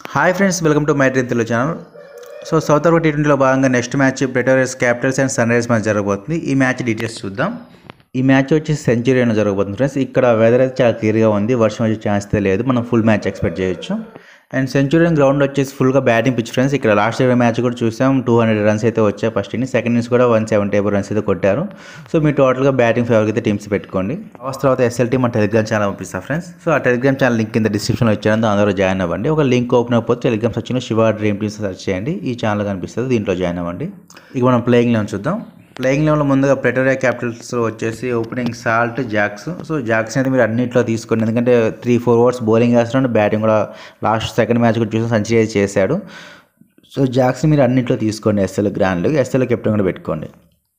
hi friends welcome to my dream Telugu channel so South Africa T ట్వంటీలో భాగంగా next match Pretorius capitals and sunrise match జరగబోతుంది ఈ match details చూద్దాం ఈ match వచ్చేసి సెంచురీలో జరగబోతుంది ఫ్రెండ్స్ ఇక్కడ వెదర్ అయితే చాలా క్లియర్గా ఉంది వర్షం వచ్చే ఛాన్స్ అయితే లేదు మనం ఫుల్ మ్యాచ్ ఎక్స్పెక్ట్ చేయొచ్చు అండ్ సెంచురియన్ గ్రౌండ్ వచ్చేసి ఫుల్గా బ్యాటింగ్ పిచ్ ఫ్రెండ్స్ ఇక్కడ లాస్ట్ ఇయర్ మ్యాచ్ కూడా చూసాం టూ హండ్రెడ్ రన్స్ అయితే వచ్చాయి ఫస్ట్ ఇన్నింగ్స్ సెకండ్ ఇన్నింగ్స్ కూడా వన్ సెవెంటీ ఎయిట్ రన్స్ అయితే కొట్టారు సో మీరు టోటల్గా బ్యాటింగ్ ఫేవర్ అయితే టీమ్స్ పెట్టుకోండి అవసరం తర్వాత ఎస్ఎల్టీ మన టెలిగ్రామ్ ఛానల్ పంపిస్తాం ఫ్రెండ్స్ సో ఆ టెలిగ్రామ్ ఛానల్ లింక్ కింద డిస్క్రిప్షన్లో ఇచ్చాను అందరూ జాయిన్ అవ్వండి ఒక లింక్ ఓపెన్ అయిపోతే టెలిగ్రామ్ వచ్చిన శివ డ్రీమ్ టీమ్స్ సెర్చ్ చేయండి ఈ ఛానల్ కనిపిస్తుంది దీంట్లో జాయిన్ అవ్వండి ఇక మనం ప్లేయింగ్ లెవెన్ చూద్దాం ప్లేయింగ్ లెవెన్లో ముందుగా ప్రెటోరియా క్యాపిటల్స్ వచ్చేసి opening Salt Jacks so Jacks అయితే మీరు అన్నింటిలో తీసుకోండి ఎందుకంటే త్రీ ఫోర్ ఓవర్స్ బౌలింగ్ వేస్తున్నాడు బ్యాటింగ్ కూడా లాస్ట్ సెకండ్ మ్యాచ్ కూడా చూసి సెంచరీ అయితే చేశాడు సో జాక్స్ మీరు అన్నింటిలో తీసుకోండి ఎస్ఎల్ గ్రాండ్ ఎస్ఎల్ కెప్టెన్ కూడా పెట్టుకోండి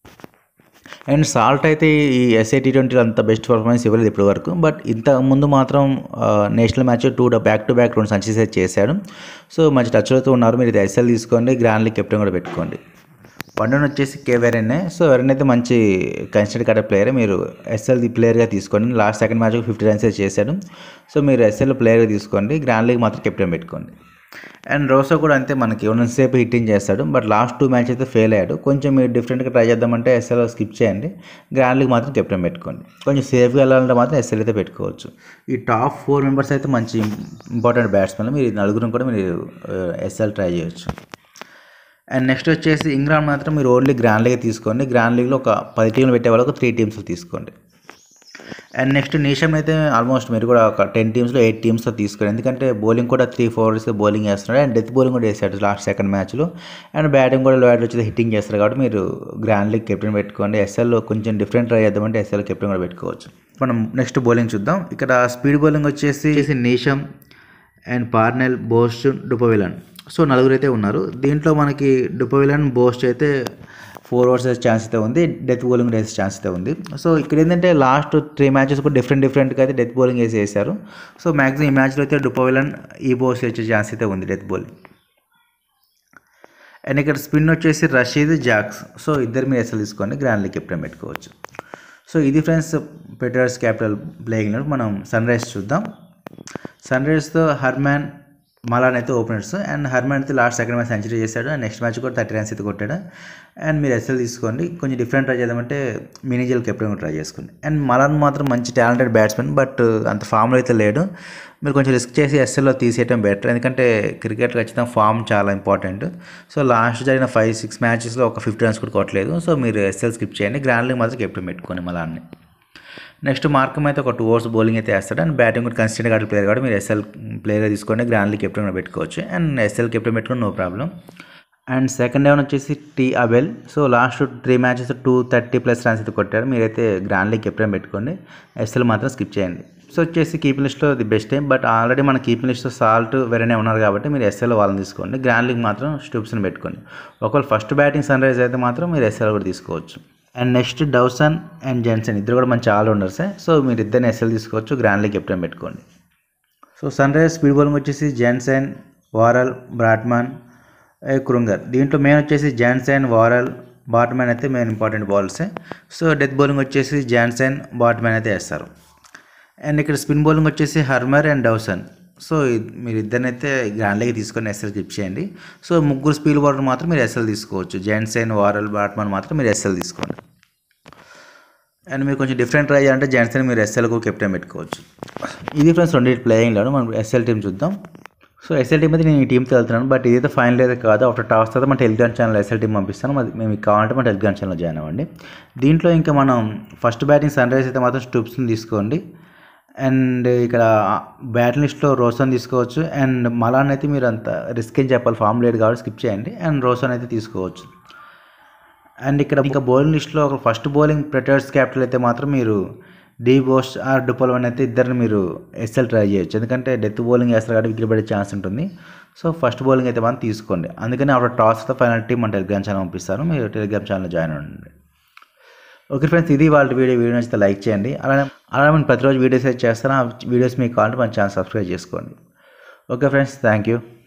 అండ్ సాల్ట్ అయితే ఈ ఎస్ఐ టీ ట్వంటీలో అంత బెస్ట్ పర్ఫార్మెన్స్ ఇవ్వలేదు ఇప్పటి వరకు బట్ ఇంత ముందు మాత్రం national match two back to back రెండు సంచరీస్ అయితే చేశాడు సో మంచి టచ్లతో ఉన్నారు మీరు ఇది ఎస్ఎల్ తీసుకోండి గ్రాండ్ లీగ్ కెప్టెన్ కూడా పెట్టుకోండి వన్ వచ్చేసి కే వెరెన్నే సో వెరెన్ అయితే మంచి కన్సిడర్ కట్టే ప్లేయర్ మీరు ఎస్ఎల్ ప్లేయర్గా తీసుకోండి last second match fifty runs చేశాడు సో మీరు ఎస్ఎల్ ప్లేయర్గా తీసుకోండి గ్రాండ్ లీగ్ మాత్రం కెప్టెన్ పెట్టుకోండి అండ్ రోసో కూడా అంతే మనకి ఉన్నంతసేపు హిట్టింగ్ చేస్తాడు బట్ లాస్ట్ టూ మ్యాచ్ అయితే ఫెయిల్ అయ్యాడు కొంచెం మీరు డిఫరెంట్గా ట్రై చేద్దామంటే ఎస్ఎల్ స్కిప్ చేయండి గ్రాండ్ లీగ్ మాత్రం కెప్టెన్ పెట్టుకోండి కొంచెం సేఫ్గా వెళ్ళాలంటే మాత్రం ఎస్ఎల్ అయితే పెట్టుకోవచ్చు ఈ టాప్ ఫోర్ మెంబర్స్ అయితే మంచి ఇంపార్టెంట్ బ్యాట్స్మెన్ మీరు నలుగురు కూడా మీరు ఎస్ఎల్ ట్రై చేయొచ్చు అండ్ నెక్స్ట్ వచ్చేసి ఇంగ్లాండ్ మాత్రం మీరు ఓన్లీ గ్రాండ్ లీగ్ తీసుకోండి గ్రాండ్ లీగ్లో ఒక పది టీంలు పెట్టే వాళ్ళకు త్రీ టీమ్స్ తీసుకోండి అండ్ నెక్స్ట్ నేషన్ అయితే ఆల్మోస్ట్ మీరు కూడా ఒక టెన్ టీమ్స్లో ఎయిట్ టీమ్స్తో తీసుకోండి ఎందుకంటే బౌలింగ్ కూడా త్రీ ఫోర్ ఓవర్స్ బౌలింగ్ చేస్తున్నాడు అండ్ డెత్ బౌలింగ్ కూడా వేసాడు లాస్ట్ సెకండ్ మ్యాచ్లో అండ్ బ్యాటింగ్ కూడా లోయర్ వచ్చి హిట్టింగ్ చేస్తారు కాబట్టి మీరు గ్రాండ్ లీగ్ కెప్టెన్ పెట్టుకోండి ఎస్ఎల్లో కొంచెం డిఫరెంట్ ట్రై చేద్దామంటే ఎస్ఎల్ కెప్టెన్ కూడా పెట్టుకోవచ్చు మనం నెక్స్ట్ బౌలింగ్ చూద్దాం ఇక్కడ స్పీడ్ బౌలింగ్ వచ్చేసి Neesham and Parnell Bosch Dupavillon so నలుగురు అయితే ఉన్నారు దీంట్లో మనకి డుపవిలన్ బోస్ట్ అయితే ఫోర్ ఓవర్స్ వేసే ఛాన్స్ అయితే ఉంది డెత్ బౌలింగ్ వేసే ఛాన్స్ అయితే ఉంది సో ఇక్కడ ఏంటంటే లాస్ట్ త్రీ మ్యాచెస్ కూడా డిఫరెంట్ డిఫరెంట్గా అయితే డెత్ బౌలింగ్ వేసి వేసారు సో మ్యాక్సిమం ఈ మ్యాచ్లో అయితే డుపవిలన్ ఈ బోస్ వచ్చే ఛాన్స్ అయితే ఉంది డెత్ బౌలింగ్ అండ్ ఇక్కడ స్పిన్ వచ్చేసి రషీద్ జాక్స్ సో ఇద్దరు మీరు అసలు తీసుకోండి గ్రాండ్ లీగ్ కెప్టెన్ పెట్టుకోవచ్చు సో ఇది ఫ్రెండ్స్ పెటర్స్ క్యాపిటల్ ప్లేయింగ్ మనం సన్ రైజ్ చూద్దాం సన్ రైజ్తో హర్మాన్ మలాన్ అయితే ఓపెనర్స్ అండ్ హర్మాన్ అయితే లాస్ట్ సెకండ్ మ్యాచ్ సెంచరీ చేశాడు అండ్ నెక్స్ట్ మ్యాచ్ కూడా థర్టీ రన్స్ అయితే కొట్టాడు అండ్ మీరు ఎస్ఎల్ తీసుకోండి కొంచెం డిఫరెంట్ ట్రై చేద్దామంటే మినిజల్ కెప్టెన్ కూడా ట్రై చేసుకోండి అండ్ మలాన్ మాత్రం మంచి టాలెంటెడ్ బ్యాట్స్మెన్ బట్ అంత ఫామ్లో అయితే లేడు మీరు కొంచెం రిస్క్ చేసి ఎస్ఎల్లో తీసేయడం బెటర్ ఎందుకంటే క్రికెట్ ఖచ్చితంగా ఫామ్ చాలా ఇంపార్టెంట్ సో లాస్ట్ జరిగిన ఫైవ్ సిక్స్ మ్యాచెస్లో ఒక ఫిఫ్టీ రన్స్ కూడా కొట్టలేదు సో మీరు ఎస్ఎల్ స్కిప్ చేయండి గ్రాండ్ లీగ్ మాత్రం కెప్టెన్ పెట్టుకోండి మలాన్ని నెక్స్ట్ మార్కం అయితే ఒక టూ ఓవర్స్ బౌలింగ్ అయితే వేస్తాడు అండ్ బ్యాటింగ్ కూడా కన్సిస్టెంట్ ఆడే ప్లేయర్ కాబట్టి మీరు ఎస్ఎల్ ప్లేయర్గా తీసుకోండి గ్రాండ్ లీగ్ కెప్టెన్ కూడా పెట్టుకోవచ్చు అండ్ ఎస్ఎల్ కెప్టెన్ పెట్టుకుని no problem and second eleven వచ్చేసి T Abell so last three matches two thirty plus runs అయితే కొట్టారు మీరైతే గ్రాండ్ లీగ్ కెప్టెన్ పెట్టుకోండి ఎస్ఎల్ మాత్రం స్కిప్ చేయండి సో వచ్చేసి కీపింగ్ లిస్ట్లో the best time but already మన కీపింగ్ లిస్ట్లో సాల్ట్ వేరేనే ఉన్నారు కాబట్టి మీరు ఎస్ఎల్ వాళ్ళని తీసుకోండి గ్రాండ్ లీగ్ మాత్రం స్టూప్స్ని పెట్టుకోండి ఒకవేళ ఫస్ట్ బ్యాటింగ్ సన్ రైజ్ అయితే మాత్రం మీరు ఎస్ఎల్ కూడా తీసుకోవచ్చు and next Dawson and Jansen ఇద్దరు కూడా మంచి ఆల్రౌండర్సే సో మీరు ఇద్దరిని ఎస్ఎల్ తీసుకోవచ్చు గ్రాండ్ లీగ్ కెప్టెన్ పెట్టుకోండి so Sunrise speed bowling వచ్చేసి జెన్సన్ వారల్ బ్రాట్మాన్ కృంగర్ దీంట్లో మెయిన్ వచ్చేసి జాన్సన్ వారల్ బాట్మ్యాన్ అయితే మెయిన్ ఇంపార్టెంట్ బాల్సే సో డెత్ బౌలింగ్ వచ్చేసి జాన్సన్ బాట్మ్యాన్ అయితే వేస్తారు అండ్ ఇక్కడ స్పిన్ బౌలింగ్ వచ్చేసి హర్మర్ అండ్ డౌసన్ సో మీరు ఇద్దరినైతే గ్రాండ్ లీగ్ తీసుకొని ఎస్ఎల్ క్లిప్ చేయండి సో ముగ్గురు స్పీడ్ బౌలర్ మాత్రం మీరు ఎస్ఎల్ తీసుకోవచ్చు జాన్సన్ వారల్ బాట్మన్ మాత్రం మీరు ఎస్ఎల్ తీసుకోండి అండ్ మీరు కొంచెం డిఫరెంట్ ట్రై చేయాలంటే జాన్సన్ మీరు ఎస్ఎల్కు కెప్టెన్ పెట్టుకోవచ్చు ఇది ఫ్రెండ్స్ రెండింటి ప్లేయింగ్లో మనం ఎస్ఎల్ టీం చూద్దాం సో ఎస్ఎల్ టీం అయితే నేను ఈ టీంతో వెళ్తున్నాను బట్ ఇదైతే ఫైనల్ అయితే కాదు ఆఫ్టర్ టాస్ తర్వాత మన టెలిగ్రామ్ ఛానల్ ఎస్ఎల్ టీం పంపిస్తాను మరి మేము కావాలంటే మన టెలిగ్రామ్ ఛానల్ జాయిన్ అవ్వండి దీంట్లో ఇంకా మనం ఫస్ట్ బ్యాటింగ్ సన్ రైజ్ అయితే మాత్రం స్టూప్స్ని తీసుకోండి అండ్ ఇక్కడ బ్యాటింగ్ లిస్ట్లో రోసన్ తీసుకోవచ్చు అండ్ మలాన్ అయితే మీరు అంత రిస్క్ ఏం చెప్పాలి ఫామ్ లేదు కాబట్టి స్కిప్ చేయండి అండ్ రోసన్ అయితే తీసుకోవచ్చు అండ్ ఇక్కడ ఇంకా బౌలింగ్ లిస్ట్లో ఒక ఫస్ట్ బౌలింగ్ ప్రెటర్స్ క్యాపిటల్ అయితే మాత్రం మీరు డీ బోస్ట్ ఆర్ డుపల్ వన్ అయితే ఇద్దరిని మీరు ఎస్ఎల్ ట్రై చేయొచ్చు ఎందుకంటే డెత్ బౌలింగ్ వేస్తారు కాబట్టి వికెట్ పడే ఛాన్స్ ఉంటుంది సో ఫస్ట్ బౌలింగ్ అయితే మనం తీసుకోండి అందుకని ఆఫ్టర్ టాస్తో ఫైనల్ టీం మన టెలిగ్రామ్ ఛానల్ పంపిస్తారు మీరు టెలిగ్రామ్ ఛానల్ జాయిన్ అవ్వండి ఓకే ఫ్రెండ్స్ ఇది వాళ్ళ వీడియో వీడియో నచ్చితే లైక్ చేయండి అలానే అలానే నేను ప్రతిరోజు వీడియోస్ అయితే చేస్తాను ఆ వీడియోస్ మీకు కావాలంటే మన ఛానల్ సబ్స్క్రైబ్ చేసుకోండి ఓకే ఫ్రెండ్స్ థ్యాంక్ యూ